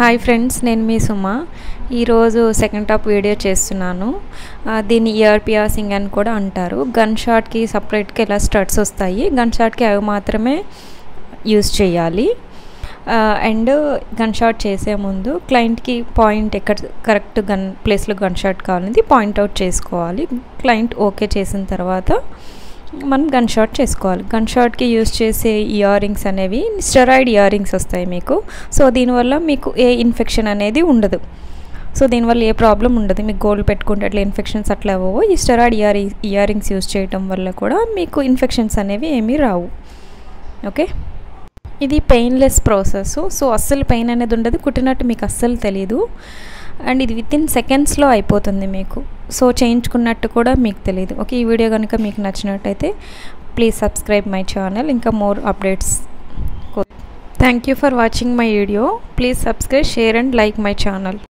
hi friends నేను మీ సుమ ఈరోజు second top video చేస్తున్నాను ఆ, దీన్ని ఇయర్ పియాసింగ్ అని కూడా అంటారు గన్ షాట్కి సపరేట్గా ఇలా స్టడ్స్ వస్తాయి గన్ షాట్కి అవి మాత్రమే యూస్ చేయాలి అండ్ గన్ షాట్ చేసే ముందు క్లయింట్కి పాయింట్ ఎక్కడ కరెక్ట్ గన్ ప్లేస్లో గన్ షాట్ కావాలనేది పాయింట్అవుట్ చేసుకోవాలి క్లయింట్ ఓకే చేసిన తర్వాత మనం గన్ షాట్ చేసుకోవాలి గన్ షాట్కి యూస్ చేసే ఇయర్ రింగ్స్ అనేవి స్టెరాయిడ్ ఇయర్ రింగ్స్ వస్తాయి మీకు సో దీనివల్ల మీకు ఏ ఇన్ఫెక్షన్ అనేది ఉండదు సో దీనివల్ల ఏ ప్రాబ్లం ఉండదు మీకు గోల్డ్ పెట్టుకుంటే అట్లా ఇన్ఫెక్షన్స్ అట్లా అవ్వవు ఈ steroid ear ear rings use చేయటం వల్ల కూడా మీకు ఇన్ఫెక్షన్స్ అనేవి ఏమీ రావు ఓకే ఇది పెయిన్లెస్ ప్రాసెస్ సో అస్సలు పెయిన్ అనేది ఉండదు కుట్టినట్టు మీకు అస్సలు తెలీదు అండ్ ఇది విత్ ఇన్ సెకండ్స్లో అయిపోతుంది మీకు సో చేయించుకున్నట్టు కూడా మీకు తెలియదు ఓకే ఈ వీడియో కనుక మీకు నచ్చినట్టయితే ప్లీజ్ సబ్స్క్రైబ్ మై ఛానల్ ఇంకా more updates thank you for watching my video please subscribe share and like my channel